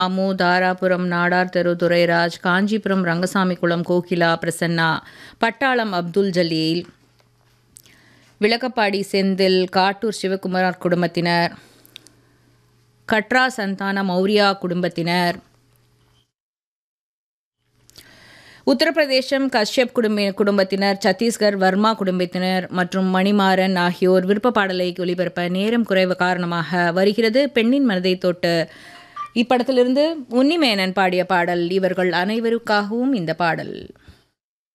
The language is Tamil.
அம்மு தாராபுரம் நாடார் தெரு துரைராஜ் காஞ்சிபுரம் ரங்கசாமி குளம் கோகிலா பிரசன்னா பட்டாளம் அப்துல் ஜலீல் விளக்கப்பாடி செந்தில் காட்டூர் சிவகுமார் குடும்பத்தினர் கட்ரா சந்தான மௌரியா குடும்பத்தினர் உத்தரப்பிரதேசம் கஷ்யப் குடும்ப குடும்பத்தினர் சத்தீஸ்கர் வர்மா குடும்பத்தினர் மற்றும் மணிமாறன் ஆகியோர் விருப்ப பாடலை ஒளிபரப்ப நேரம் குறைவு காரணமாக வருகிறது பெண்ணின் மனதை தொட்டு இப்படத்திலிருந்து உன்னிமேனன் பாடிய பாடல் இவர்கள் அனைவருக்காகவும் இந்த பாடல்